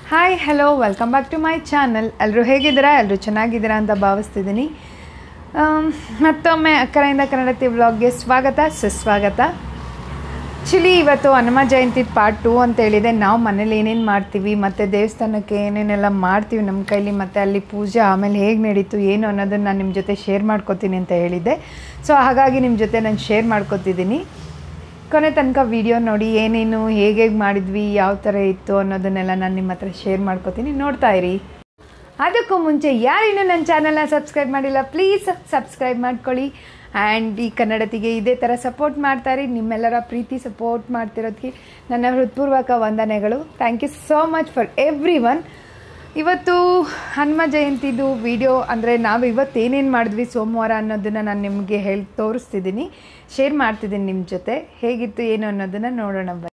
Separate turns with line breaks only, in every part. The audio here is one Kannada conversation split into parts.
Hi hello welcome back to my channel ಎಲ್ಲರೂ ಹೇಗಿದ್ದೀರಾ ಎಲ್ಲರೂ ಚೆನ್ನಾಗಿದ್ದೀರಾ ಅಂತ ಭಾವಿಸ್ತಿದ್ದೀನಿ ಆಮ್, ಮತ್ತೊಮ್ಮೆ ಅಕ್ಕರೆಯಿಂದ ಕನ್ನಡತಿ ವ್ಲಾಗ್ಗೆ ಸ್ವಾಗತ ಸುಸ್ವಾಗತ ಆ್ಯಕ್ಚುಲಿ ಇವತ್ತು ಹನುಮ ಜಯಂತಿ ಪಾರ್ಟ್ ಟು ಅಂತ ಹೇಳಿದೆ ನಾವು ಮನೇಲಿ ಏನೇನು ಮಾಡ್ತೀವಿ ಮತ್ತು ದೇವಸ್ಥಾನಕ್ಕೆ ಏನೇನೆಲ್ಲ ಮಾಡ್ತೀವಿ ನಮ್ಮ ಕೈಲಿ ಮತ್ತು ಅಲ್ಲಿ ಪೂಜೆ ಆಮೇಲೆ ಹೇಗೆ ನಡೀತು ಏನು ಅನ್ನೋದನ್ನು ನಾನು ನಿಮ್ಮ ಜೊತೆ ಶೇರ್ ಮಾಡ್ಕೋತೀನಿ ಅಂತ ಹೇಳಿದ್ದೆ ಸೊ ಹಾಗಾಗಿ ನಿಮ್ಮ ಜೊತೆ ನಾನು ಶೇರ್ ಮಾಡ್ಕೋತಿದ್ದೀನಿ ಕೊನೆ ತನಕ ವಿಡಿಯೋ ನೋಡಿ ಏನೇನು ಹೇಗೆ ಹೇಗೆ ಮಾಡಿದ್ವಿ ಯಾವ ಥರ ಇತ್ತು ಅನ್ನೋದನ್ನೆಲ್ಲ ನಾನು ನಿಮ್ಮ ಹತ್ರ ಶೇರ್ ಮಾಡ್ಕೋತೀನಿ ನೋಡ್ತಾ ಇರಿ ಅದಕ್ಕೂ ಮುಂಚೆ ಯಾರಿನ್ನೂ ನನ್ನ ಚಾನಲ್ನ ಸಬ್ಸ್ಕ್ರೈಬ್ ಮಾಡಿಲ್ಲ ಪ್ಲೀಸ್ ಸಬ್ಸ್ಕ್ರೈಬ್ ಮಾಡ್ಕೊಳ್ಳಿ ಆ್ಯಂಡ್ ಈ ಕನ್ನಡತಿಗೆ ಇದೇ ಥರ ಸಪೋರ್ಟ್ ಮಾಡ್ತಾರೆ ನಿಮ್ಮೆಲ್ಲರ ಪ್ರೀತಿ ಸಪೋರ್ಟ್ ಮಾಡ್ತಿರೋದಕ್ಕೆ ನನ್ನ ಹೃತ್ಪೂರ್ವಕ ವಂದನೆಗಳು thank you so much for everyone ಇವತ್ತು ಹನುಮ ಜಯಂತಿದು ವಿಡಿಯೋ ಅಂದರೆ ನಾವು ಇವತ್ತು ಏನೇನು ಮಾಡಿದ್ವಿ ಸೋಮವಾರ ಅನ್ನೋದನ್ನು ನಾನು ನಿಮಗೆ ಹೇಳಿ ತೋರಿಸ್ತಿದ್ದೀನಿ ಶೇರ್ ಮಾಡ್ತಿದ್ದೀನಿ ನಿಮ್ಮ ಜೊತೆ ಹೇಗಿತ್ತು ಏನು ಅನ್ನೋದನ್ನು ನೋಡೋಣ ಬನ್ನಿ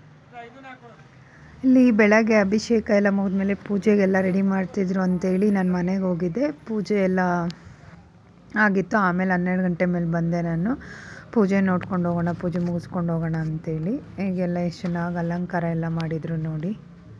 ಇಲ್ಲಿ ಬೆಳಗ್ಗೆ ಅಭಿಷೇಕ ಎಲ್ಲ ಮುಗಿದ್ಮೇಲೆ ಪೂಜೆಗೆಲ್ಲ ರೆಡಿ ಮಾಡ್ತಿದ್ರು ಅಂತೇಳಿ ನಾನು ಮನೆಗೆ ಹೋಗಿದ್ದೆ ಪೂಜೆ ಎಲ್ಲ ಆಗಿತ್ತು ಆಮೇಲೆ ಹನ್ನೆರಡು ಗಂಟೆ ಮೇಲೆ ಬಂದೆ ನಾನು ಪೂಜೆ ನೋಡ್ಕೊಂಡು ಹೋಗೋಣ ಪೂಜೆ ಮುಗಿಸ್ಕೊಂಡು ಹೋಗೋಣ ಅಂತೇಳಿ ಹೀಗೆಲ್ಲ ಎಷ್ಟು ಚೆನ್ನಾಗಿ ಅಲಂಕಾರ ಎಲ್ಲ ಮಾಡಿದರು ನೋಡಿ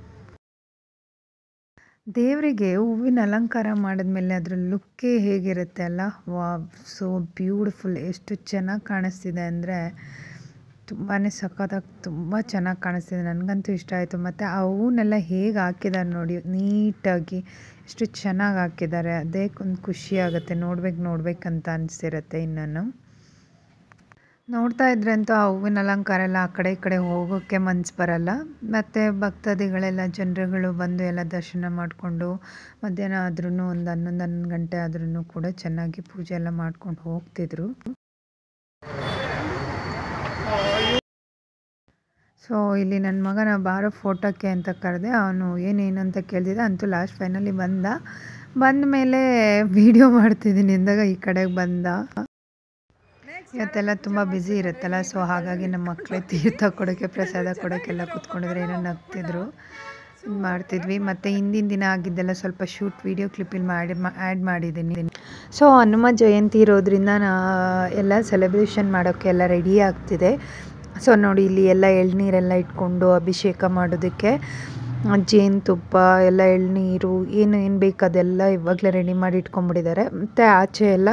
ದೇವರಿಗೆ ಹೂವಿನ ಅಲಂಕಾರ ಮಾಡಿದ್ಮೇಲೆ ಅದರ ಲುಕ್ಕೇ ಹೇಗಿರುತ್ತೆ ಅಲ್ಲ ವಾ ಸೋ ಬ್ಯೂಟಿಫುಲ್ ಎಷ್ಟು ಚೆನ್ನಾಗಿ ಕಾಣಿಸ್ತಿದೆ ಅಂದರೆ ತುಂಬಾ ಸಖತ್ತಾಗಿ ತುಂಬ ಚೆನ್ನಾಗಿ ಕಾಣಿಸ್ತಿದೆ ನನಗಂತೂ ಇಷ್ಟ ಆಯಿತು ಮತ್ತು ಆ ಹೂವನ್ನೆಲ್ಲ ಹೇಗೆ ಹಾಕಿದ್ದಾರೆ ನೋಡಿ ನೀಟಾಗಿ ಎಷ್ಟು ಚೆನ್ನಾಗಿ ಹಾಕಿದ್ದಾರೆ ಅದೇ ಒಂದು ಖುಷಿ ಆಗುತ್ತೆ ನೋಡ್ಬೇಕು ನೋಡ್ಬೇಕಂತ ಅನಿಸಿರುತ್ತೆ ಇನ್ನೂ ನೋಡ್ತಾ ಇದ್ರೆ ಅಂತೂ ಆ ಹೂವಿನ ಅಲಂಕಾರ ಎಲ್ಲ ಆ ಕಡೆ ಈ ಕಡೆ ಹೋಗೋಕ್ಕೆ ಮನ್ಸು ಬರಲ್ಲ ಮತ್ತು ಭಕ್ತಾದಿಗಳೆಲ್ಲ ಜನರುಗಳು ಬಂದು ಎಲ್ಲ ದರ್ಶನ ಮಾಡಿಕೊಂಡು ಮಧ್ಯಾಹ್ನ ಆದ್ರೂ ಒಂದು ಹನ್ನೊಂದು ಹನ್ನೊಂದು ಗಂಟೆ ಆದ್ರೂ ಕೂಡ ಚೆನ್ನಾಗಿ ಪೂಜೆ ಎಲ್ಲ ಮಾಡ್ಕೊಂಡು ಹೋಗ್ತಿದ್ರು ಸೊ ಇಲ್ಲಿ ನನ್ನ ಮಗನ ಬಾರೋ ಫೋಟೋಕ್ಕೆ ಅಂತ ಕರೆದೆ ಅವನು ಏನೇನು ಅಂತ ಕೇಳ್ತಿದ್ದ ಅಂತೂ ಲಾಸ್ಟ್ ಫೈನಲಿ ಬಂದ ಬಂದ ಮೇಲೆ ವೀಡಿಯೋ ಮಾಡ್ತಿದ್ದೀನಿ ಅಂದಾಗ ಈ ಕಡೆಗೆ ಬಂದ ಇವತ್ತೆಲ್ಲ ತುಂಬ ಬ್ಯುಸಿ ಇರುತ್ತಲ್ಲ ಸೊ ಹಾಗಾಗಿ ನಮ್ಮ ಮಕ್ಕಳೇ ತೀರ್ಥ ಕೊಡೋಕ್ಕೆ ಪ್ರಸಾದ ಕೊಡೋಕ್ಕೆಲ್ಲ ಕೂತ್ಕೊಂಡಿದ್ರೆ ಏನೋ ನಗ್ತಿದ್ರು ಇದ್ ಮಾಡ್ತಿದ್ವಿ ಮತ್ತು ಹಿಂದಿನ ದಿನ ಆಗಿದ್ದೆಲ್ಲ ಸ್ವಲ್ಪ ಶೂಟ್ ವೀಡಿಯೋ ಕ್ಲಿಪ್ಪಲ್ಲಿ ಮಾಡಿ ಆ್ಯಡ್ ಮಾಡಿದ್ದೀನಿ ಸೊ ಹನುಮ ಜಯಂತಿ ಇರೋದ್ರಿಂದ ನಾ ಎಲ್ಲ ಸೆಲೆಬ್ರೇಷನ್ ಮಾಡೋಕ್ಕೆ ಎಲ್ಲ ರೆಡಿ ಆಗ್ತಿದೆ ಸೊ ನೋಡಿ ಇಲ್ಲಿ ಎಲ್ಲ ಎಳ್ನೀರೆಲ್ಲ ಇಟ್ಕೊಂಡು ಅಭಿಷೇಕ ಮಾಡೋದಕ್ಕೆ ಜೇನುತುಪ್ಪ ಎಲ್ಲ ಎಳ್ನೀರು ಏನು ಏನು ಬೇಕು ಅದೆಲ್ಲ ಇವಾಗಲೇ ರೆಡಿ ಮಾಡಿ ಇಟ್ಕೊಂಡ್ಬಿಟ್ಟಿದ್ದಾರೆ ಮತ್ತು ಆಚೆ ಎಲ್ಲ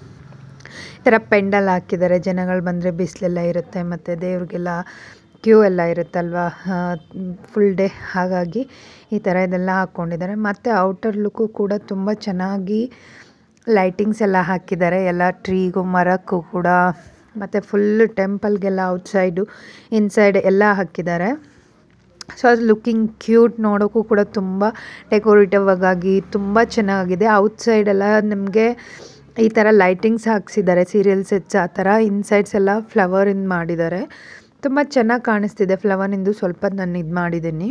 ಈ ಥರ ಪೆಂಡಲ್ ಹಾಕಿದ್ದಾರೆ ಜನಗಳು ಬಂದರೆ ಬಿಸಿಲೆಲ್ಲ ಇರುತ್ತೆ ಮತ್ತು ದೇವ್ರಿಗೆಲ್ಲ ಕ್ಯೂ ಎಲ್ಲ ಇರುತ್ತಲ್ವ ಫುಲ್ ಡೇ ಹಾಗಾಗಿ ಈ ಥರ ಇದೆಲ್ಲ ಹಾಕ್ಕೊಂಡಿದ್ದಾರೆ ಮತ್ತು ಔಟರ್ ಲುಕ್ಕು ಕೂಡ ತುಂಬ ಚೆನ್ನಾಗಿ ಲೈಟಿಂಗ್ಸ್ ಎಲ್ಲ ಹಾಕಿದ್ದಾರೆ ಎಲ್ಲ ಟ್ರೀಗೂ ಮರಕ್ಕೂ ಕೂಡ ಮತ್ತು ಫುಲ್ ಟೆಂಪಲ್ಗೆಲ್ಲ ಔಟ್ಸೈಡು ಇನ್ಸೈಡ್ ಎಲ್ಲ ಹಾಕಿದ್ದಾರೆ ಸೊ ಅದು ಲುಕ್ಕಿಂಗ್ ಕ್ಯೂಟ್ ನೋಡೋಕ್ಕೂ ಕೂಡ ತುಂಬ ಡೆಕೋರೇಟಿವ್ ಆಗಿ ತುಂಬ ಚೆನ್ನಾಗಿದೆ ಔಟ್ಸೈಡ್ ಎಲ್ಲ ನಿಮಗೆ ಈ ಥರ ಲೈಟಿಂಗ್ಸ್ ಹಾಕ್ಸಿದ್ದಾರೆ ಸೀರಿಯಲ್ ಸೆಟ್ಸ್ ಆ ಥರ ಇನ್ಸೈಡ್ಸ್ ಎಲ್ಲ ಫ್ಲವರಿಂದ ಮಾಡಿದ್ದಾರೆ ತುಂಬ ಚೆನ್ನಾಗಿ ಕಾಣಿಸ್ತಿದೆ ಫ್ಲವರಿಂದು ಸ್ವಲ್ಪ ನಾನು ಇದು ಮಾಡಿದ್ದೀನಿ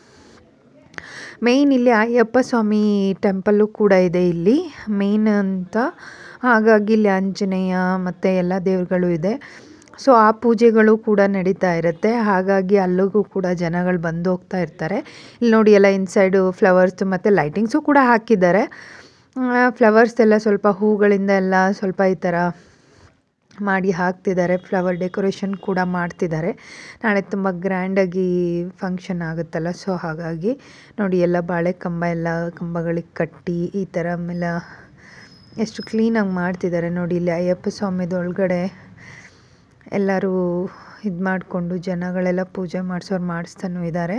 ಮೇಯ್ನ್ ಇಲ್ಲಿ ಅಯ್ಯಪ್ಪ ಸ್ವಾಮಿ ಟೆಂಪಲ್ಲು ಕೂಡ ಇದೆ ಇಲ್ಲಿ ಮೇಯ್ನ್ ಅಂತ ಹಾಗಾಗಿ ಇಲ್ಲಿ ಆಂಜನೇಯ ಮತ್ತು ಎಲ್ಲ ದೇವರುಗಳು ಇದೆ ಸೊ ಆ ಪೂಜೆಗಳು ಕೂಡ ನಡೀತಾ ಇರುತ್ತೆ ಹಾಗಾಗಿ ಅಲ್ಲಿಗೂ ಕೂಡ ಜನಗಳು ಬಂದು ಹೋಗ್ತಾ ಇರ್ತಾರೆ ಇಲ್ಲಿ ನೋಡಿ ಎಲ್ಲ ಇನ್ಸೈಡು ಫ್ಲವರ್ಸ್ ಮತ್ತು ಲೈಟಿಂಗ್ಸು ಕೂಡ ಹಾಕಿದ್ದಾರೆ ಫ್ಲವರ್ಸ್ ಎಲ್ಲ ಸ್ವಲ್ಪ ಹೂಗಳಿಂದ ಎಲ್ಲ ಸ್ವಲ್ಪ ಈ ಥರ ಮಾಡಿ ಹಾಕ್ತಿದ್ದಾರೆ ಫ್ಲವರ್ ಡೆಕೋರೇಷನ್ ಕೂಡ ಮಾಡ್ತಿದ್ದಾರೆ ನಾಳೆ ತುಂಬ ಗ್ರ್ಯಾಂಡಾಗಿ ಫಂಕ್ಷನ್ ಆಗುತ್ತಲ್ಲ ಸೊ ಹಾಗಾಗಿ ನೋಡಿ ಎಲ್ಲ ಬಾಳೆ ಕಂಬ ಎಲ್ಲ ಕಂಬಗಳಿಗೆ ಕಟ್ಟಿ ಈ ಥರ ಆಮೇಲೆ ಎಷ್ಟು ಕ್ಲೀನಾಗಿ ಮಾಡ್ತಿದ್ದಾರೆ ನೋಡಿ ಇಲ್ಲಿ ಅಯ್ಯಪ್ಪ ಸ್ವಾಮಿದು ಒಳಗಡೆ ಎಲ್ಲರೂ ಇದು ಮಾಡಿಕೊಂಡು ಜನಗಳೆಲ್ಲ ಪೂಜೆ ಮಾಡಿಸೋರು ಮಾಡಿಸ್ತಾನೂ ಇದ್ದಾರೆ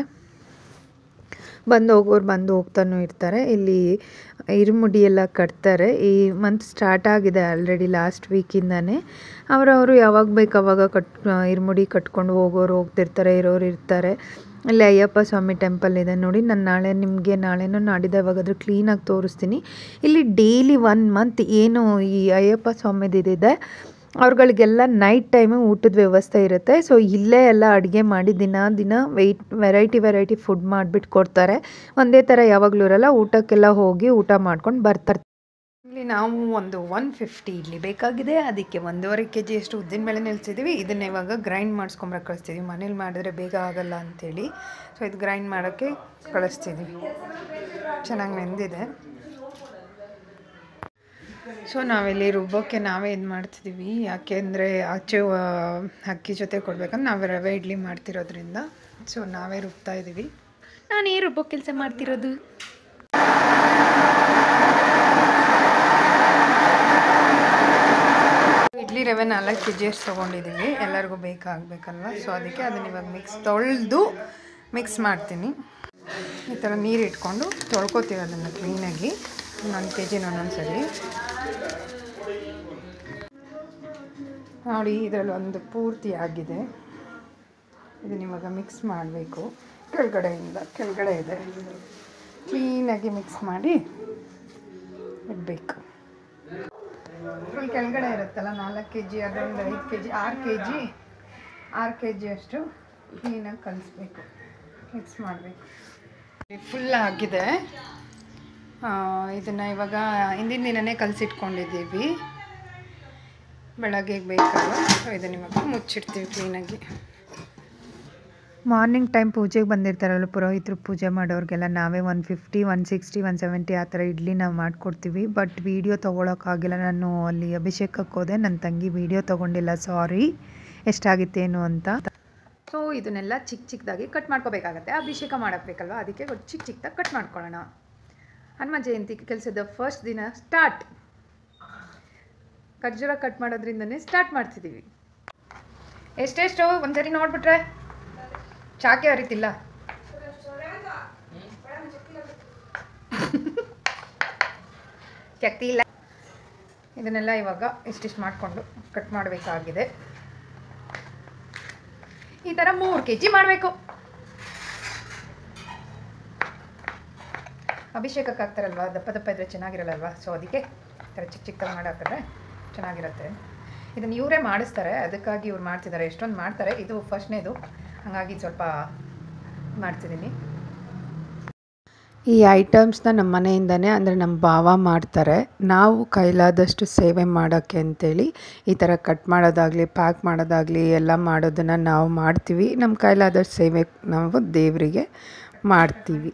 ಬಂದು ಹೋಗೋರು ಬಂದು ಹೋಗ್ತಾನೂ ಇರ್ತಾರೆ ಇಲ್ಲಿ ಇರುಮುಡಿ ಎಲ್ಲ ಕಟ್ತಾರೆ ಈ ಮಂತ್ ಸ್ಟಾರ್ಟ್ ಆಗಿದೆ ಆಲ್ರೆಡಿ ಲಾಸ್ಟ್ ವೀಕಿಂದನೇ ಅವರವರು ಯಾವಾಗ ಬೇಕು ಅವಾಗ ಕಟ್ ಇರುಮುಡಿ ಕಟ್ಕೊಂಡು ಹೋಗೋರು ಹೋಗ್ತಿರ್ತಾರೆ ಇರೋರು ಇರ್ತಾರೆ ಇಲ್ಲಿ ಅಯ್ಯಪ್ಪ ಸ್ವಾಮಿ ಟೆಂಪಲ್ ಇದೆ ನೋಡಿ ನಾನು ನಾಳೆ ನಿಮಗೆ ನಾಳೆನೂ ನಾಡಿದ್ದು ಯಾವಾಗಾದ್ರೂ ಕ್ಲೀನಾಗಿ ತೋರಿಸ್ತೀನಿ ಇಲ್ಲಿ ಡೈಲಿ ಒನ್ ಮಂತ್ ಏನು ಈ ಅಯ್ಯಪ್ಪ ಸ್ವಾಮಿದಿದೆ ಅವ್ರುಗಳಿಗೆಲ್ಲ ನೈಟ್ ಟೈಮು ಊಟದ ವ್ಯವಸ್ಥೆ ಇರುತ್ತೆ ಸೊ ಇಲ್ಲೇ ಎಲ್ಲ ಅಡುಗೆ ಮಾಡಿ ದಿನ ದಿನ ವೆಯ್ಟ್ ವೆರೈಟಿ ವೆರೈಟಿ ಫುಡ್ ಮಾಡಿಬಿಟ್ಟು ಕೊಡ್ತಾರೆ ಒಂದೇ ಥರ ಯಾವಾಗಲೂ ಇರಲ್ಲ ಊಟಕ್ಕೆಲ್ಲ ಹೋಗಿ ಊಟ ಮಾಡ್ಕೊಂಡು ಬರ್ತಾರೆ ಇಲ್ಲಿ ನಾವು ಒಂದು ಒನ್ ಫಿಫ್ಟಿ ಇಡ್ಲಿ ಬೇಕಾಗಿದೆ ಅದಕ್ಕೆ ಒಂದೂವರೆ ಕೆ ಜಿ ಅಷ್ಟು ಉದ್ದಿನ ಬೇಳೆ ನಿಲ್ಸಿದ್ದೀವಿ ಇದನ್ನ ಇವಾಗ ಗ್ರೈಂಡ್ ಮಾಡಿಸ್ಕೊಂಬರಕ್ಕೆ ಕಳಿಸ್ತಿದ್ದೀವಿ ಮನೇಲಿ ಮಾಡಿದ್ರೆ ಬೇಗ ಆಗಲ್ಲ ಅಂಥೇಳಿ ಸೊ ಇದು ಗ್ರೈಂಡ್ ಮಾಡೋಕ್ಕೆ ಕಳಿಸ್ತಿದ್ದೀವಿ ಚೆನ್ನಾಗಿ ನೆಂದಿದೆ ಸೊ ನಾವಿಲ್ಲಿ ರುಬ್ಬೋಕ್ಕೆ ನಾವೇ ಇದು ಮಾಡ್ತಿದ್ದೀವಿ ಯಾಕೆಂದರೆ ಆಚೆ ಆ, ಅಕ್ಕಿ ಜೊತೆ ಕೊಡ್ಬೇಕಂದ್ರೆ ನಾವು ರವೆ ಇಡ್ಲಿ ಮಾಡ್ತಿರೋದ್ರಿಂದ ಸೊ ನಾವೇ ರುಬ್ತಾ ಇದ್ದೀವಿ ನಾನೇ ರುಬ್ಬೋ ಕೆಲಸ ಮಾಡ್ತಿರೋದು ಇಡ್ಲಿ ರವೆ ನಾಲ್ಕು ಕೆ ಜಿ ಅಷ್ಟು ತೊಗೊಂಡಿದ್ದೀವಿ ಎಲ್ಲರಿಗೂ ಬೇಕಾಗಬೇಕಲ್ವ ಸೊ ಅದಕ್ಕೆ ಅದನ್ನ ಇವಾಗ ಮಿಕ್ಸ್ ತೊಳೆದು ಮಿಕ್ಸ್ ಮಾಡ್ತೀನಿ ಈ ಥರ ನೀರು ಇಟ್ಕೊಂಡು ತೊಳ್ಕೊತೀವಿ ಅದನ್ನು ಕ್ಲೀನಾಗಿ ಒಂದೊಂದು ಕೆ ಜಿನ ಒಂದೊಂದು ಸರಿ ನೋಡಿ ಇದರಲ್ಲಿ ಒಂದು ಪೂರ್ತಿ ಆಗಿದೆ ಇದನ್ನ ಇವಾಗ ಮಿಕ್ಸ್ ಮಾಡಬೇಕು ಕೆಳಗಡೆಯಿಂದ ಕೆಳಗಡೆ ಇದೆ ಕ್ಲೀನಾಗಿ ಮಿಕ್ಸ್ ಮಾಡಿ ಇಡಬೇಕು ಫುಲ್ ಕೆಳಗಡೆ ಇರುತ್ತಲ್ಲ ನಾಲ್ಕು ಕೆ ಜಿ ಅದೊಂದು ಐದು ಕೆ ಜಿ ಆರು ಕೆ ಜಿ ಆರು ಕೆ ಜಿ ಅಷ್ಟು ಕ್ಲೀನಾಗಿ ಕಲಿಸ್ಬೇಕು ಮಿಕ್ಸ್ ಮಾಡಬೇಕು ಫುಲ್ ಆಗಿದೆ ಇದನ್ನು ಇವಾಗ ಹಿಂದಿನ ದಿನನೇ ಕಲಸಿಟ್ಕೊಂಡಿದ್ದೀವಿ ಬೆಳಗ್ಗೆ ಬೇಕಲ್ಲ ಸೊ ಇದನ್ನ ಇವಾಗ ಮುಚ್ಚಿಡ್ತೀವಿ ಕ್ಲೀನಾಗಿ ಮಾರ್ನಿಂಗ್ ಟೈಮ್ ಪೂಜೆಗೆ ಬಂದಿರ್ತಾರಲ್ಲ ಪುರೋಹಿತರು ಪೂಜೆ ಮಾಡೋರಿಗೆಲ್ಲ ನಾವೇ one fifty one sixty one seventy ಆ ಥರ ಇಡ್ಲಿ ನಾವು ಮಾಡಿಕೊಡ್ತೀವಿ ಬಟ್ ವೀಡಿಯೋ ತೊಗೊಳಕ್ಕಾಗಿಲ್ಲ ನಾನು ಅಲ್ಲಿ ಅಭಿಷೇಕಕ್ಕೆ ಹೋದೆ ನನ್ನ ತಂಗಿ ವೀಡಿಯೋ ತೊಗೊಂಡಿಲ್ಲ ಸಾರಿ ಎಷ್ಟಾಗಿತ್ತೇನು ಅಂತ ಸೊ ಇದನ್ನೆಲ್ಲ ಚಿಕ್ಕ ಚಿಕ್ಕದಾಗಿ ಕಟ್ ಮಾಡ್ಕೋಬೇಕಾಗತ್ತೆ ಅಭಿಷೇಕ ಮಾಡಬೇಕಲ್ವ ಅದಕ್ಕೆ ಚಿಕ್ಕ ಚಿಕ್ಕದಾಗಿ ಕಟ್ ಮಾಡ್ಕೊಳ್ಳೋಣ ಹನುಮ ಜಯಂತಿ ಕೆಲಸದ ಫಸ್ಟ್ ದಿನ ಸ್ಟಾರ್ಟ್ ಖರ್ಜೂರ ಕಟ್ ಮಾಡೋದ್ರಿಂದನೇ ಸ್ಟಾರ್ಟ್ ಮಾಡ್ತಿದ್ದೀವಿ ಎಷ್ಟೆಷ್ಟು ಒಂದ್ಸರಿ ನೋಡ್ಬಿಟ್ರೆ ಚಾಕೆ ಹರಿತಿಲ್ಲ ಶಕ್ತಿ ಇಲ್ಲ ಇದನ್ನೆಲ್ಲ ಇವಾಗ ಇಷ್ಟಿಷ್ಟು ಮಾಡಿಕೊಂಡು ಕಟ್ ಮಾಡಬೇಕಾಗಿದೆ ಈ ಥರ ಮೂರು ಕೆ ಜಿ ಮಾಡಬೇಕು ಅಭಿಷೇಕಕ್ಕೆ ಹಾಕ್ತಾರಲ್ವ ದಪ್ಪ ದಪ್ಪ ಇದ್ರೆ ಚೆನ್ನಾಗಿರಲ್ಲಲ್ವ ಸೊ ಅದಕ್ಕೆ ಈ ಥರ ಚಿಕ್ಕ ಚಿಕ್ಕದಾಗಿ ಮಾಡಿ ಹಾಕಿದ್ರೆ ಚೆನ್ನಾಗಿರುತ್ತೆ ಇದನ್ನು ಇವರೇ ಮಾಡಿಸ್ತಾರೆ ಅದಕ್ಕಾಗಿ ಇವ್ರು ಮಾಡ್ತಿದ್ದಾರೆ ಎಷ್ಟೊಂದು ಮಾಡ್ತಾರೆ ಇದು ಫಸ್ಟ್ನೇದು ಹಾಗಾಗಿ ಸ್ವಲ್ಪ ಮಾಡ್ತಿದ್ದೀನಿ ಈ ಐಟಮ್ಸ್ನ ನಮ್ಮ ಮನೆಯಿಂದನೇ ಅಂದರೆ ನಮ್ಮ ಭಾವ ಮಾಡ್ತಾರೆ ನಾವು ಕೈಲಾದಷ್ಟು ಸೇವೆ ಮಾಡೋಕ್ಕೆ ಅಂತೇಳಿ ಈ ಥರ ಕಟ್ ಮಾಡೋದಾಗಲಿ ಪ್ಯಾಕ್ ಮಾಡೋದಾಗಲಿ ಎಲ್ಲ ಮಾಡೋದನ್ನು ನಾವು ಮಾಡ್ತೀವಿ ನಮ್ಮ ಕೈಲಾದಷ್ಟು ಸೇವೆ ನಾವು ದೇವರಿಗೆ ಮಾಡ್ತೀವಿ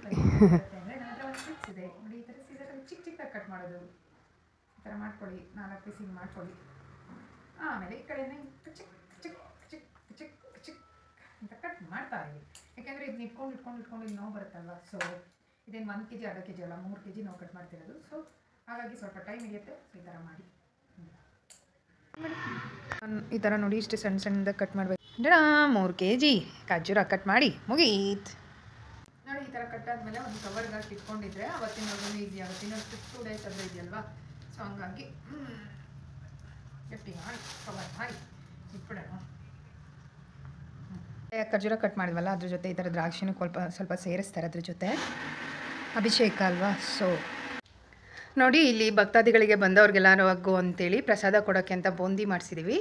ಚಿಕ್ಕ ಚಿಕ್ಕ ಕಟ್ ಮಾಡೋದು ಈ ಥರ ಮಾಡ್ಕೊಳ್ಳಿ ನಾಲ್ಕು ಪೀಸ್ ಹಿಂಗೆ ಮಾಡ್ಕೊಳ್ಳಿ ಆಮೇಲೆ ಈ ಕಡೆನೇ ಚಿಕ್ ಚಿಕ್ ಚಿಕ್ ಚಿಕ್ ಚಿಕ್ ಅಂತ ಕಟ್ ಮಾಡ್ತಾ ಇರಿ ಯಾಕೆಂದರೆ ಇದನ್ನ ಇಟ್ಕೊಂಡು ಇಟ್ಕೊಂಡು ಇಟ್ಕೊಂಡು ಇಲ್ಲಿ ನೋವು ಬರುತ್ತಲ್ವ ಸೊ ಇದೇನು ಒಂದು ಕೆ ಜಿ ಅರ್ಧ ಕೆ ಜಿ ಅಲ್ಲ ಮೂರು ಕೆ ಜಿ ನಾವು ಕಟ್ ಮಾಡ್ತಿರೋದು ಸೊ ಹಾಗಾಗಿ ಸ್ವಲ್ಪ ಟೈಮ್ ಹಿಡಿಯುತ್ತೆ ಸೊ ಈ ಥರ ಮಾಡಿ ಈ ಥರ ನೋಡಿ ಇಷ್ಟು ಸಣ್ಣ ಸಣ್ಣದಾಗ ಕಟ್ ಮಾಡಬೇಕು ಅಂದರೆ ಮೂರು ಕೆ ಜಿ ಖರ್ಜೂರ ಕಟ್ ಮಾಡಿ ಮುಗೀತ್ ನೋಡಿ ಈ ಥರ ಕಟ್ ಆದಮೇಲೆ ಒಂದು ಕವರ್ಗೆ ಹಾಕಿ ಇಟ್ಕೊಂಡಿದ್ರೆ ಅವತ್ತಿನ ಈಸಿ ಆಗುತ್ತೆ ಇನ್ನೊಂದು ಟೂ ಡೇಸ್ ಅದ್ರ ಇದೆಯಲ್ವಾ ಸೊ ಹಂಗಾಗಿ ಹ್ಮ್, ಗಟ್ಟಿ ಮಾಡಿ ಕವರ್ ಮಾಡಿ ಇಟ್ಬಿಡೋಣ ಹ್ಮ್. ಖರ್ಜೂರ ಕಟ್ ಮಾಡಿದ್ವಲ್ಲ ಅದ್ರ ಜೊತೆ ಈ ಥರ ದ್ರಾಕ್ಷಿನೂ ಸ್ವಲ್ಪ ಸ್ವಲ್ಪ ಸೇರಿಸ್ತಾರೆ ಅದ್ರ ಜೊತೆ ಅಭಿಷೇಕ ಅಲ್ವಾ ಸೊ ನೋಡಿ ಇಲ್ಲಿ ಭಕ್ತಾದಿಗಳಿಗೆ ಬಂದವ್ರಿಗೆಲ್ಲರಿಗೂ ಅಂತೇಳಿ ಪ್ರಸಾದ ಕೊಡೋಕ್ಕೆ ಅಂತ ಬೂಂದಿ ಮಾಡಿಸಿದ್ದೀವಿ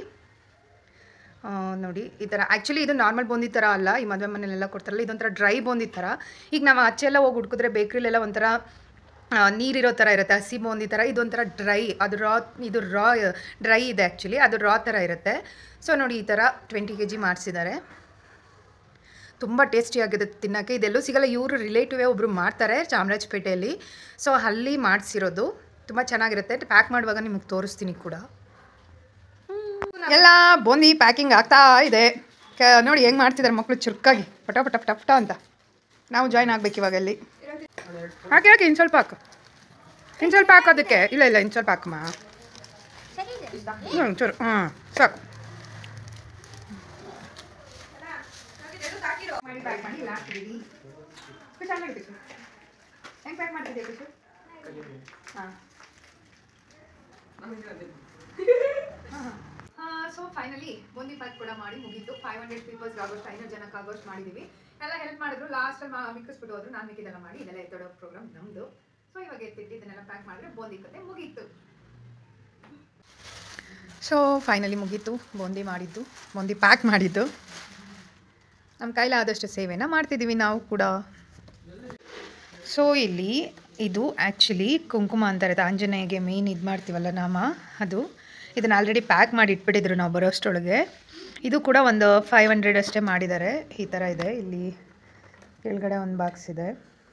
ನೋಡಿ ಈ ಥರ ಆ್ಯಕ್ಚುಲಿ ಇದು ನಾರ್ಮಲ್ ಬೂಂದಿ ಥರ ಅಲ್ಲ ಈ ಮದುವೆ ಮನೇಲೆಲ್ಲ ಕೊಡ್ತಾರಲ್ಲ ಇದೊಂಥರ ಡ್ರೈ ಬೂಂದಿ ಥರ ಈಗ ನಾವು ಆಚೆ ಎಲ್ಲ ಹೋಗಿ ಹುಡ್ಕಿದ್ರೆ ಬೇಕ್ರಿಲೆಲ್ಲ ಒಂಥರ ಆ, ನೀರಿರೋ ಥರ ಇರುತ್ತೆ ಹಸಿ ಬೂಂದಿ ಥರ ಇದೊಂಥರ ಡ್ರೈ ಅದು ರಾ ಇದು ರಾ ಡ್ರೈ ಇದೆ ಆ್ಯಕ್ಚುಲಿ ಅದು ರಾ ಥರ ಇರುತ್ತೆ ಸೊ ನೋಡಿ ಈ ಥರ ಟ್ವೆಂಟಿ ಕೆ ಜಿ ಮಾಡಿಸಿದ್ದಾರೆ ತುಂಬ ಟೇಸ್ಟಿಯಾಗಿದೆ ತಿನ್ನೋಕ್ಕೆ ಇದೆಲ್ಲೂ ಸಿಗಲ್ಲ ಇವರು ರಿಲೇಟಿವೇ ಒಬ್ಬರು ಮಾಡ್ತಾರೆ ಚಾಮರಾಜಪೇಟೆಯಲ್ಲಿ ಸೊ ಅಲ್ಲಿ ಮಾಡಿಸಿರೋದು ತುಂಬ ಚೆನ್ನಾಗಿರುತ್ತೆ ಪ್ಯಾಕ್ ಮಾಡುವಾಗ ನಿಮಗೆ ತೋರಿಸ್ತೀನಿ ಕೂಡ ಎಲ್ಲ ಬೂಂದಿ ಪ್ಯಾಕಿಂಗ್ ಆಗ್ತಾ ಇದೆ ಕ ನೋಡಿ ಹೆಂಗೆ ಮಾಡ್ತಿದ್ದಾರೆ ಮಕ್ಕಳು ಚುರುಕಾಗಿ ಪಟ ಪಟ ಪಟ ಪಟ ಅಂತ ನಾವು ಜಾಯ್ನ್ ಆಗ್ಬೇಕು ಇವಾಗ ಅಲ್ಲಿ ಹಾಕಿ ಹಾಕಿ ಇನ್ನು ಸ್ವಲ್ಪ ಹಾಕು ಇನ್ನು ಸ್ವಲ್ಪ ಹಾಕೋದಕ್ಕೆ ಇಲ್ಲ ಇಲ್ಲ ಇನ್ನು ಸ್ವಲ್ಪ ಹಾಕಮ್ಮ ಹ್ಞೂ ಚೂರು ಹಾಂ ಸಾಕು ಮಾಡಿ ಪ್ಯಾಕ್ ಮಾಡಿ ಲಾಸ್ಟ್ ಬಿಡಿ ಹೆಂಗೆ ಪ್ಯಾಕ್ ಮಾಡ್ತಿದ್ದೆ ಖುಷಿ ಹಾಂ ಸೊ ಫೈನಲಿ ಬೂಂದಿ ಪ್ಯಾಕ್ ಕೂಡ ಮಾಡಿ ಮುಗೀತು ಫೈವ್ ಹಂಡ್ರೆಡ್ ಪೀಪಲ್ಸ್ ಆಗೋಷ್ಟು ಐನೂರು ಜನಕ್ಕೆ ಆಗೋಷ್ಟು ಮಾಡಿದ್ದೀವಿ ಎಲ್ಲ ಹೆಲ್ಪ್ ಮಾಡಿದ್ರು ಲಾಸ್ಟಲ್ಲಿ ಮಿಕ್ಕಿಸ್ಬಿಟ್ಟು ಹೋದ್ರು ನಾನು ಮಿಕ್ಕಿದೆಲ್ಲ ಮಾಡಿ ಇದೆಲ್ಲ ಎತ್ತಡೋ ಪ್ರೋಗ್ರಾಮ್ ನಮ್ಮದು ಸೊ ಇವಾಗ ಎತ್ತಿಟ್ಟು ಇದನ್ನೆಲ್ಲ ಪ್ಯಾಕ್ ಮಾಡಿದ್ರೆ ಬೂಂದಿ ಕತೆ ಮುಗೀತು ಸೊ ಫೈನಲಿ ಮುಗೀತು ಬೂಂದಿ ಮಾಡಿದ್ದು ಬೂಂದಿ ಪ್ಯಾಕ್ ಮಾಡಿದ್ದು ನಮ್ಮ ಕೈಲಾದಷ್ಟು ಸೇವೆನ ಮಾಡ್ತಿದ್ದೀವಿ ನಾವು ಕೂಡ ಸೊ ಇಲ್ಲಿ ಇದು ಆ್ಯಕ್ಚುಲಿ ಕುಂಕುಮ ಅಂತಾರೆ ಅದು ಆಂಜನೇಯಗೆ ಮೇನ್ ಇದು ಮಾಡ್ತೀವಲ್ಲ ನಾಮ ಅದು ಇದನ್ನು ಆಲ್ರೆಡಿ ಪ್ಯಾಕ್ ಮಾಡಿ ಇಟ್ಬಿಟ್ಟಿದ್ರು ನಾವು ಬರೋಷ್ಟರೊಳಗೆ ಇದು ಕೂಡ ಒಂದು ಫೈವ್ ಹಂಡ್ರೆಡ್ ಅಷ್ಟೇ ಮಾಡಿದ್ದಾರೆ ಈ ಥರ ಇದೆ ಇಲ್ಲಿ ಕೆಳಗಡೆ ಒಂದು ಬಾಕ್ಸ್ ಇದೆ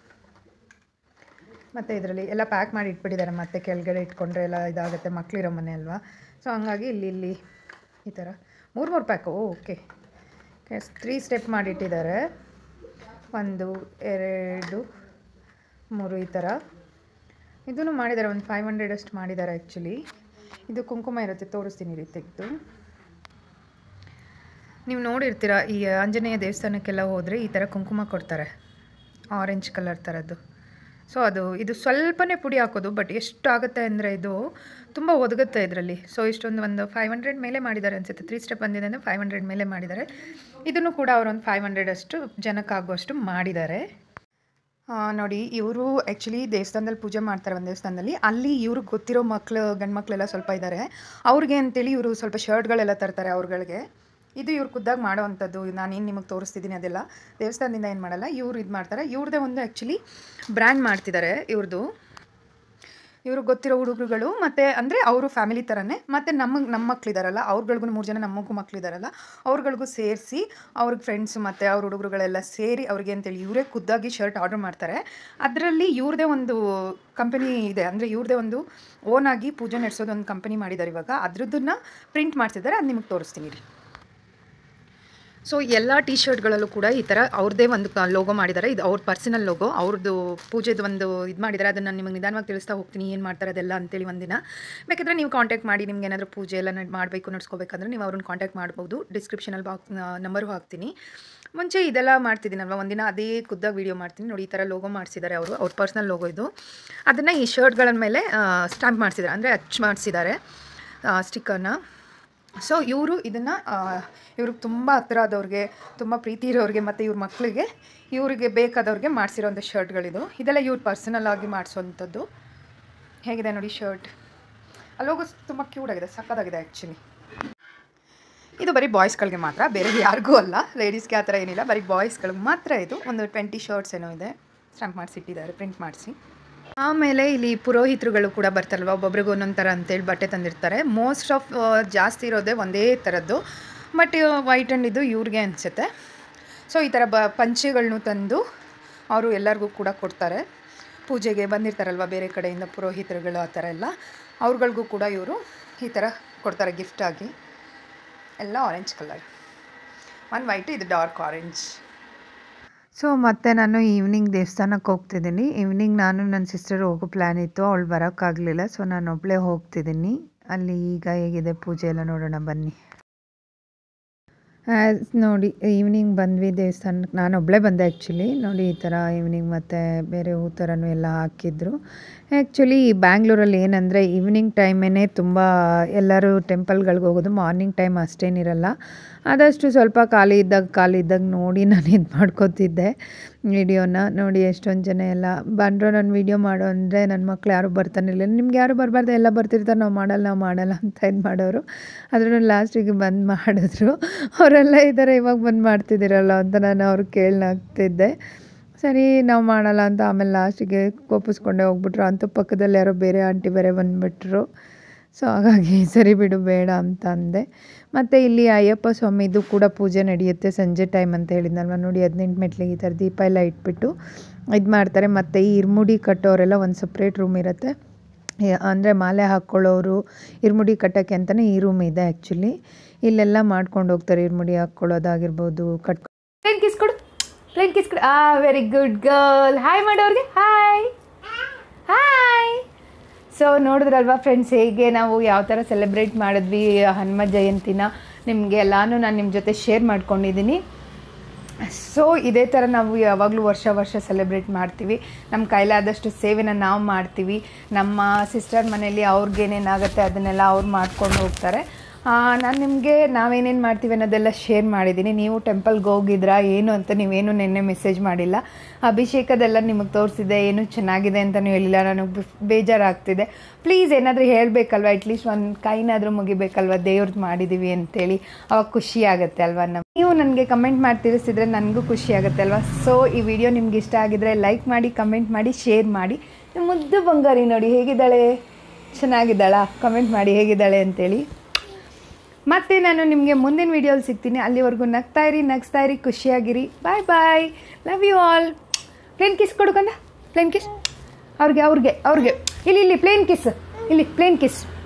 ಮತ್ತು ಇದರಲ್ಲಿ ಎಲ್ಲ ಪ್ಯಾಕ್ ಮಾಡಿ ಇಟ್ಬಿಟ್ಟಿದ್ದಾರೆ ಮತ್ತೆ ಕೆಳಗಡೆ ಇಟ್ಕೊಂಡ್ರೆ ಎಲ್ಲ ಇದಾಗುತ್ತೆ ಮಕ್ಕಳಿರೋ ಮನೆ ಅಲ್ವಾ ಸೊ ಹಂಗಾಗಿ ಇಲ್ಲಿ ಇಲ್ಲಿ ಈ ಥರ ಮೂರು ಮೂರು ಪ್ಯಾಕು ಓಕೆ ತ್ರೀ ಸ್ಟೆಪ್ ಮಾಡಿಟ್ಟಿದ್ದಾರೆ ಒಂದು ಎರಡು ಮೂರು ಈ ಥರ ಇದನ್ನು ಮಾಡಿದ್ದಾರೆ ಒಂದು ಫೈವ್ ಹಂಡ್ರೆಡ್ ಅಷ್ಟು ಮಾಡಿದ್ದಾರೆ ಆ್ಯಕ್ಚುಲಿ ಇದು ಕುಂಕುಮ ಇರುತ್ತೆ ತೋರಿಸ್ತೀನಿ ರೀ ತೆಗೆದು ನೀವು ನೋಡಿರ್ತೀರ ಈ ಆಂಜನೇಯ ದೇವಸ್ಥಾನಕ್ಕೆಲ್ಲ ಹೋದರೆ ಈ ಥರ ಕುಂಕುಮ ಕೊಡ್ತಾರೆ ಆರೆಂಜ್ ಕಲರ್ ಥರದ್ದು ಸೊ ಅದು ಇದು ಸ್ವಲ್ಪನೇ ಪುಡಿ ಹಾಕೋದು ಬಟ್ ಎಷ್ಟು ಆಗುತ್ತೆ ಅಂದರೆ ಇದು ತುಂಬ ಒದಗುತ್ತೆ ಇದರಲ್ಲಿ ಸೊ ಇಷ್ಟೊಂದು ಒಂದು ಫೈವ್ ಹಂಡ್ರೆಡ್ ಮೇಲೆ ಮಾಡಿದ್ದಾರೆ ಅನಿಸುತ್ತೆ ತ್ರೀ ಸ್ಟೆಪ್ ಬಂದಿದೆ ಅಂದರೆ ಫೈವ್ ಹಂಡ್ರೆಡ್ ಮೇಲೆ ಮಾಡಿದ್ದಾರೆ ಇದನ್ನು ಕೂಡ ಅವರೊಂದು ಫೈವ್ ಹಂಡ್ರೆಡ್ ಅಷ್ಟು ಜನಕ್ಕಾಗುವಷ್ಟು ಮಾಡಿದ್ದಾರೆ ಆ, ನೋಡಿ ಇವರು ಆ್ಯಕ್ಚುಲಿ ದೇವಸ್ಥಾನದಲ್ಲಿ ಪೂಜೆ ಮಾಡ್ತಾರೆ ಒಂದು ದೇವಸ್ಥಾನದಲ್ಲಿ ಅಲ್ಲಿ ಇವ್ರಿಗೆ ಗೊತ್ತಿರೋ ಮಕ್ಕಳು ಗಂಡು ಮಕ್ಕಳೆಲ್ಲ ಸ್ವಲ್ಪ ಇದ್ದಾರೆ ಅವ್ರಿಗೆ ಅಂತೇಳಿ ಇವರು ಸ್ವಲ್ಪ ಶರ್ಟ್ಗಳೆಲ್ಲ ತರ್ತಾರೆ ಅವ್ರುಗಳಿಗೆ ಇದು ಇವ್ರು ಖುದ್ದಾಗಿ ಮಾಡೋ ಅಂಥದ್ದು ನಾನೇನು ನಿಮಗೆ ತೋರಿಸ್ತಿದ್ದೀನಿ ಅದೆಲ್ಲ ದೇವಸ್ಥಾನದಿಂದ ಏನು ಮಾಡಲ್ಲ ಇವ್ರು ಇದು ಮಾಡ್ತಾರೆ ಇವ್ರದ್ದೇ ಒಂದು ಆ್ಯಕ್ಚುಲಿ ಬ್ರ್ಯಾಂಡ್ ಮಾಡ್ತಿದ್ದಾರೆ ಇವ್ರದ್ದು ಇವರು ಗೊತ್ತಿರೋ ಹುಡುಗರುಗಳು ಮತ್ತು ಅಂದರೆ ಅವರು ಫ್ಯಾಮಿಲಿ ಥರನೇ ಮತ್ತು ನಮಗೆ ನಮ್ಮ ಮಕ್ಳಿದಾರಲ್ಲ ಅವ್ರುಗಳಿಗೂ ಮೂರು ಜನ ನಮಗೂ ಮಕ್ಳಿದಾರಲ್ಲ ಅವ್ರುಗಳಿಗೂ ಸೇರಿಸಿ ಅವ್ರಿಗೆ ಫ್ರೆಂಡ್ಸು ಮತ್ತು ಅವ್ರ ಹುಡುಗರುಗಳೆಲ್ಲ ಸೇರಿ ಅವ್ರಿಗೆ ಅಂತೇಳಿ ಇವರೇ ಖುದ್ದಾಗಿ ಶರ್ಟ್ ಆರ್ಡರ್ ಮಾಡ್ತಾರೆ ಅದರಲ್ಲಿ ಇವ್ರದೇ ಒಂದು ಕಂಪನಿ ಇದೆ ಅಂದರೆ ಇವ್ರದೇ ಒಂದು ಓನಾಗಿ ಪೂಜೆ ನಡೆಸೋದು ಒಂದು ಕಂಪನಿ ಮಾಡಿದ್ದಾರೆ ಇವಾಗ ಅದ್ರದ್ದನ್ನು ಪ್ರಿಂಟ್ ಮಾಡಿಸಿದ್ದಾರೆ ಅದು ನಿಮಗೆ ತೋರಿಸ್ತೀನಿ ರೀ ಸೊ ಎಲ್ಲ ಟಿ ಶರ್ಟ್ಗಳಲ್ಲೂ ಕೂಡ ಈ ಥರ ಅವ್ರದ್ದೇ ಒಂದು ಲೋಗೋ ಮಾಡಿದ್ದಾರೆ ಇದು ಅವ್ರ ಪರ್ಸನಲ್ ಲೋಗೋ ಅವ್ರದ್ದು ಪೂಜೆದು ಒಂದು ಇದು ಮಾಡಿದ್ದಾರೆ ಅದನ್ನು ನಿಮಗೆ ನಿಧಾನವಾಗಿ ತಿಳಿಸ್ತಾ ಹೋಗ್ತೀನಿ ಏನು ಮಾಡ್ತಾರೆ ಅದೆಲ್ಲ ಅಂತೇಳಿ ಒಂದಿನ ಬೇಕಾದರೆ ನೀವು ಕಾಂಟ್ಯಾಕ್ಟ್ ಮಾಡಿ ನಿಮ್ಗೆ ಏನಾದರೂ ಪೂಜೆ ಎಲ್ಲ ನಡ್- ಮಾಡಬೇಕು ನಡ್ಸ್ಕೋಬೇಕಂದ್ರೆ ನೀವು ಅವ್ರನ್ನ ಕಾಂಟ್ಯಾಕ್ಟ್ ಮಾಡ್ಬೋದು ಡಿಸ್ಕ್ರಿಪ್ಷನಲ್ಲಿ ಬಾಕ್ಸ್ ನಂಬರು ಹಾಕ್ತೀನಿ ಮುಂಚೆ ಇದೆಲ್ಲ ಮಾಡ್ತಿದ್ದೀನಲ್ವ ಒಂದಿನ ಅದೇ ಖುದ್ದಾಗಿ ವೀಡಿಯೋ ಮಾಡ್ತೀನಿ ನೋಡಿ ಈ ಥರ ಲೋಗೋ ಮಾಡಿಸಿದ್ದಾರೆ ಅವರು ಅವ್ರ ಪರ್ಸ್ನಲ್ ಲೋಗೋ ಇದು ಅದನ್ನು ಈ ಶರ್ಟ್ಗಳ ಮೇಲೆ ಸ್ಟ್ಯಾಂಪ್ ಮಾಡಿಸಿದ್ದಾರೆ ಅಂದರೆ ಅಚ್ ಮಾಡಿಸಿದ್ದಾರೆ ಸ್ಟಿಕ್ಕರ್ನ ಸೊ ಇವರು ಇದನ್ನು ಇವ್ರಿಗೆ ತುಂಬ ಹತ್ರ ಆದವ್ರಿಗೆ ತುಂಬ ಪ್ರೀತಿ ಇರೋರಿಗೆ ಮತ್ತು ಇವ್ರ ಮಕ್ಕಳಿಗೆ ಇವರಿಗೆ ಬೇಕಾದವ್ರಿಗೆ ಮಾಡಿಸಿರೋಂಥ ಶರ್ಟ್ಗಳಿದು ಇದೆಲ್ಲ ಇವ್ರು ಪರ್ಸನಲ್ ಆಗಿ ಮಾಡಿಸೋವಂಥದ್ದು ಹೇಗಿದೆ ನೋಡಿ ಶರ್ಟ್ ಅಲ್ಲೋಗೋ ತುಂಬ ಕ್ಯೂಟ್ ಆಗಿದೆ ಸಕ್ಕತ್ತಾಗಿದೆ ಆ್ಯಕ್ಚುಲಿ ಇದು ಬರೀ ಬಾಯ್ಸ್ಗಳಿಗೆ ಮಾತ್ರ ಬೇರೆ ಯಾರಿಗೂ ಅಲ್ಲ ಲೇಡೀಸ್ಗೆ ಆ ಥರ ಏನಿಲ್ಲ ಬರೀ ಬಾಯ್ಸ್ಗಳಿಗೆ ಮಾತ್ರ ಇದು ಒಂದು ಟ್ವೆಂಟಿ ಶರ್ಟ್ಸ್ ಏನೋ ಇದೆ ಸ್ಟ್ಯಾಂಪ್ ಮಾಡಿಸಿಟ್ಟಿದ್ದಾರೆ ಪ್ರಿಂಟ್ ಮಾಡಿಸಿ ಆಮೇಲೆ ಇಲ್ಲಿ ಪುರೋಹಿತರುಗಳು ಕೂಡ ಬರ್ತಾರಲ್ವ ಒಬ್ಬೊಬ್ರಿಗೆ ಒಂದೊಂದು ಥರ ಅಂತೇಳಿ ಬಟ್ಟೆ ತಂದಿರ್ತಾರೆ ಮೋಸ್ಟ್ ಆಫ್ ಜಾಸ್ತಿ ಇರೋದೇ ಒಂದೇ ಥರದ್ದು ಬಟ್ ವೈಟ್ ಆ್ಯಂಡ್ ಇದು ಇವ್ರಿಗೆ ಅನಿಸುತ್ತೆ ಸೊ ಈ ಥರ ಬ ಪಂಚೆಗಳನ್ನೂ ತಂದು ಅವರು ಎಲ್ಲರಿಗೂ ಕೂಡ ಕೊಡ್ತಾರೆ ಪೂಜೆಗೆ ಬಂದಿರ್ತಾರಲ್ವ ಬೇರೆ ಕಡೆಯಿಂದ ಪುರೋಹಿತರುಗಳು ಆ ಥರ ಎಲ್ಲ ಅವ್ರುಗಳಿಗೂ ಕೂಡ ಇವರು ಈ ಥರ ಕೊಡ್ತಾರೆ ಗಿಫ್ಟಾಗಿ ಎಲ್ಲ ಆರೆಂಜ್ ಕಲರ್ ಒನ್ ವೈಟ್ ಇದು ಡಾರ್ಕ್ ಆರೆಂಜ್ ಸೊ ಮತ್ತೆ ನಾನು ಈವ್ನಿಂಗ್ ದೇವಸ್ಥಾನಕ್ಕೆ ಹೋಗ್ತಿದ್ದೀನಿ ಈವ್ನಿಂಗ್ ನಾನು ನನ್ನ ಸಿಸ್ಟರ್ ಹೋಗೋ ಪ್ಲ್ಯಾನ್ ಇತ್ತು ಅವಳು ಬರೋಕ್ಕಾಗಲಿಲ್ಲ ಸೊ ನಾನು ಒಬ್ಬಳೇ ಹೋಗ್ತಿದ್ದೀನಿ ಅಲ್ಲಿ ಈಗ ಹೇಗಿದೆ ಪೂಜೆ ಎಲ್ಲ ನೋಡೋಣ ಬನ್ನಿ ಆ್ಯಸ್ ನೋಡಿ ಈವ್ನಿಂಗ್ ಬಂದ್ವಿ ದೇವಸ್ಥಾನಕ್ಕೆ ನಾನು ಒಬ್ಬಳೇ ಬಂದೆ ಆ್ಯಕ್ಚುಲಿ ನೋಡಿ ಈ ಥರ ಈವ್ನಿಂಗ್ ಮತ್ತು ಬೇರೆ ಹೂ ಥರನೂ ಎಲ್ಲ ಹಾಕಿದ್ರು ಆ್ಯಕ್ಚುಲಿ ಬ್ಯಾಂಗ್ಳೂರಲ್ಲಿ ಏನಂದರೆ ಈವ್ನಿಂಗ್ ಟೈಮೇ ತುಂಬ ಎಲ್ಲರೂ ಟೆಂಪಲ್ಗಳಿಗೆ ಹೋಗೋದು ಮಾರ್ನಿಂಗ್ ಟೈಮ್ ಅಷ್ಟೇನಿರಲ್ಲ ಆದಷ್ಟು ಸ್ವಲ್ಪ ಖಾಲಿ ಇದ್ದಾಗ ಖಾಲಿ ಇದ್ದಾಗ ನೋಡಿ ನಾನು ಇದು ಮಾಡ್ಕೋತಿದ್ದೆ ವಿಡಿಯೋನ ನೋಡಿ ಎಷ್ಟೊಂದು ಜನ ಎಲ್ಲ ಬಂದರು ನಾನು ವೀಡಿಯೋ ಮಾಡು ಅಂದರೆ ನನ್ನ ಮಕ್ಳು ಯಾರೂ ಬರ್ತಾನಿಲ್ಲ ನಿಮ್ಗೆ ಯಾರು ಬರಬಾರ್ದು ಎಲ್ಲ ಬರ್ತಿರ್ತಾರೆ ನಾವು ಮಾಡಲ್ಲ ನಾವು ಮಾಡಲ್ಲ ಅಂತ ಇದು ಮಾಡೋರು ಆದ್ರೂ ಲಾಸ್ಟಿಗೆ ಬಂದು ಮಾಡಿದ್ರು ಅವರೆಲ್ಲ ಇದ್ದಾರೆ ಇವಾಗ ಬಂದು ಮಾಡ್ತಿದ್ದೀರಲ್ಲ ಅಂತ ನಾನು ಅವ್ರಿಗೆ ಕೇಳಲಾಗ್ತಿದ್ದೆ ಸರಿ ನಾವು ಮಾಡಲ್ಲ ಅಂತ ಆಮೇಲೆ ಲಾಸ್ಟಿಗೆ ಕೋಪಿಸ್ಕೊಂಡೆ ಹೋಗ್ಬಿಟ್ರು ಅಂತೂ ಪಕ್ಕದಲ್ಲಿ ಯಾರೋ ಬೇರೆ ಆಂಟಿ ಬೇರೆ ಬಂದುಬಿಟ್ರು ಸೊ ಹಾಗಾಗಿ ಸರಿ ಬಿಡು ಬೇಡ ಅಂತ ಅಂದೆ ಮತ್ತು ಇಲ್ಲಿ ಅಯ್ಯಪ್ಪ ಸ್ವಾಮಿದು ಕೂಡ ಪೂಜೆ ನಡೆಯುತ್ತೆ ಸಂಜೆ ಟೈಮ್ ಅಂತ ಹೇಳಿದ್ನಲ್ವ ನೋಡಿ ಹದಿನೆಂಟು ಮೆಟ್ಲಿಗೆ ಈ ಥರ ದೀಪ ಎಲ್ಲ ಇಟ್ಬಿಟ್ಟು ಇದು ಮಾಡ್ತಾರೆ ಮತ್ತು ಈ ಇರ್ಮುಡಿ ಕಟ್ಟೋರೆಲ್ಲ ಒಂದು ಸಪ್ರೇಟ್ ರೂಮ್ ಇರುತ್ತೆ ಅಂದರೆ ಮಾಲೆ ಹಾಕ್ಕೊಳ್ಳೋರು ಇರ್ಮುಡಿ ಕಟ್ಟೋಕ್ಕೆ ಅಂತಲೇ ಈ ರೂಮ್ ಇದೆ ಆ್ಯಕ್ಚುಲಿ ಇಲ್ಲೆಲ್ಲ ಮಾಡ್ಕೊಂಡು ಹೋಗ್ತಾರೆ ಇರ್ಮುಡಿ ಹಾಕ್ಕೊಳ್ಳೋದಾಗಿರ್ಬೋದು ಕಟ್
ಪ್ಲೇನ್ ಕಿಸ್ ಕೊಡು ಪ್ಲೇನ್ ಕಿಸ್ ಕೊಡು ಆ ವೆರಿ ಗುಡ್ ಗರ್ಲ್ ಹಾಯ್ ಮಾಡೋರಿಗೆ ಹಾಯ್ ಹಾಯ್ ಸೊ ನೋಡಿದ್ರಲ್ವಾ ಫ್ರೆಂಡ್ಸ್ ಹೇಗೆ ನಾವು ಯಾವ ಥರ ಸೆಲೆಬ್ರೇಟ್ ಮಾಡಿದ್ವಿ ಹನುಮ ಜಯಂತಿನ ನಿಮಗೆ ಎಲ್ಲಾನು ನಾನು ನಿಮ್ಮ ಜೊತೆ ಶೇರ್ ಮಾಡ್ಕೊಂಡಿದ್ದೀನಿ ಸೊ ಇದೇ ಥರ ನಾವು ಯಾವಾಗಲೂ ವರ್ಷ ವರ್ಷ ಸೆಲೆಬ್ರೇಟ್ ಮಾಡ್ತೀವಿ ನಮ್ಮ ಕೈಲಾದಷ್ಟು ಸೇವೆನ ನಾವು ಮಾಡ್ತೀವಿ ನಮ್ಮ ಸಿಸ್ಟರ್ ಮನೇಲಿ ಅವ್ರಿಗೇನೇನಾಗುತ್ತೆ ಅದನ್ನೆಲ್ಲ ಅವ್ರು ಮಾಡ್ಕೊಂಡು ಹೋಗ್ತಾರೆ ನಾನು ನಿಮಗೆ ನಾವೇನೇನು ಮಾಡ್ತೀವಿ ಅನ್ನೋದೆಲ್ಲ ಶೇರ್ ಮಾಡಿದ್ದೀನಿ ನೀವು ಟೆಂಪಲ್ಗೆ ಹೋಗಿದ್ರಾ ಏನು ಅಂತ ನೀವೇನು ನಿನ್ನೆ ಮೆಸೇಜ್ ಮಾಡಿಲ್ಲ ಅಭಿಷೇಕದೆಲ್ಲ ನಿಮಗೆ ತೋರಿಸಿದೆ ಏನು ಚೆನ್ನಾಗಿದೆ ಅಂತಲೂ ಹೇಳಿಲ್ಲ ನನಗೆ ಬೇಜಾರಾಗ್ತಿದೆ ಪ್ಲೀಸ್ ಏನಾದರೂ ಹೇಳಬೇಕಲ್ವ ಅಟ್ಲೀಸ್ಟ್ ಒಂದು ಕೈನಾದರೂ ಮುಗಿಬೇಕಲ್ವ ದೇವ್ರದ್ದು ಮಾಡಿದ್ದೀವಿ ಅಂತೇಳಿ ಅವಾಗ ಖುಷಿ ಆಗುತ್ತೆ ಅಲ್ವಾ ನಮ್ಮ ನೀವು ನನಗೆ ಕಮೆಂಟ್ ಮಾಡಿ ತಿಳಿಸಿದ್ರೆ ನನಗೂ ಖುಷಿ ಆಗುತ್ತೆ ಅಲ್ವಾ ಸೊ ಈ ವಿಡಿಯೋ ನಿಮ್ಗೆ ಇಷ್ಟ ಆಗಿದ್ರೆ ಲೈಕ್ ಮಾಡಿ ಕಮೆಂಟ್ ಮಾಡಿ ಶೇರ್ ಮಾಡಿ ಮುದ್ದು ಬಂಗಾರಿ ನೋಡಿ ಹೇಗಿದ್ದಾಳೆ ಚೆನ್ನಾಗಿದ್ದಾಳ ಕಮೆಂಟ್ ಮಾಡಿ ಹೇಗಿದ್ದಾಳೆ ಅಂತೇಳಿ ಮತ್ತೆ ನಾನು ನಿಮಗೆ ಮುಂದಿನ ವಿಡಿಯೋಲಿ ಸಿಗ್ತೀನಿ ಅಲ್ಲಿವರೆಗೂ ನಗ್ತಾ ಇರಿ ನಗ್ಸ್ತಾ ಇರಿ ಖುಷಿಯಾಗಿರಿ bye bye love you all plane kiss ಕೊಡ್ಕೊಂಡ ಪ್ಲೇನ್ ಕಿಸ್ ಅವ್ರಿಗೆ ಅವ್ರಿಗೆ ಅವ್ರಿಗೆ ಇಲ್ಲಿ ಇಲ್ಲಿ ಪ್ಲೇನ್ ಕಿಸ್ ಇಲ್ಲಿ ಪ್ಲೇನ್ ಕಿಸ್